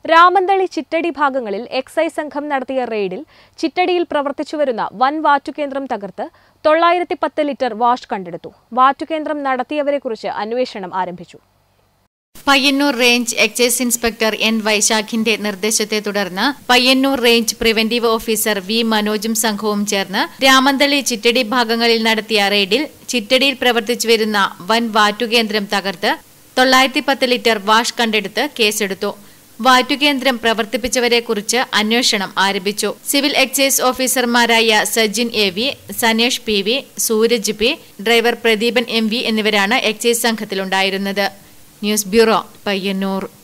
രാമന്തളി ചിറ്റടി ഭാഗങ്ങളിൽ എക്സൈസ് സംഘം നടത്തിയ റെയ്ഡിൽ ചിറ്റടിയിൽ പ്രവർത്തിച്ചുവരുന്ന വൻ വാറ്റുകേന്ദ്രം തകർത്ത് തൊള്ളായിരത്തി പത്ത് ലിറ്റർ വാഷ് കണ്ടെടുത്തു വാറ്റുകേന്ദ്രം നടത്തിയവരെക്കുറിച്ച് അന്വേഷണം ആരംഭിച്ചു Payyanur range excise inspector N വൈശാഖിന്റെ നിർദ്ദേശത്തെ തുടർന്ന് Payyanur range preventive officer V മനോജും സംഘവും ചേർന്ന് രാമന്തളി ചിറ്റടി ഭാഗങ്ങളിൽ നടത്തിയ റെയ്ഡിൽ ചിറ്റടിയിൽ പ്രവർത്തിച്ചു വരുന്ന വൻ വാറ്റുകേന്ദ്രം തകർത്ത് തൊള്ളായിരത്തി പത്ത് ലിറ്റർ വാഷ് കണ്ടെടുത്ത് കേസെടുത്തു വാറ്റുകേന്ദ്രം പ്രവർത്തിപ്പിച്ചവരെക്കുറിച്ച് അന്വേഷണം ആരംഭിച്ചു സിവിൽ എക്സൈസ് ഓഫീസർമാരായ Sajin A V Sanesh P V Sooraj P driver Pradeepan M V എന്നിവരാണ് എക്സൈസ് സംഘത്തിലുണ്ടായിരുന്നത് ന്യൂസ് ബ്യൂറോ പയ്യന്നൂർ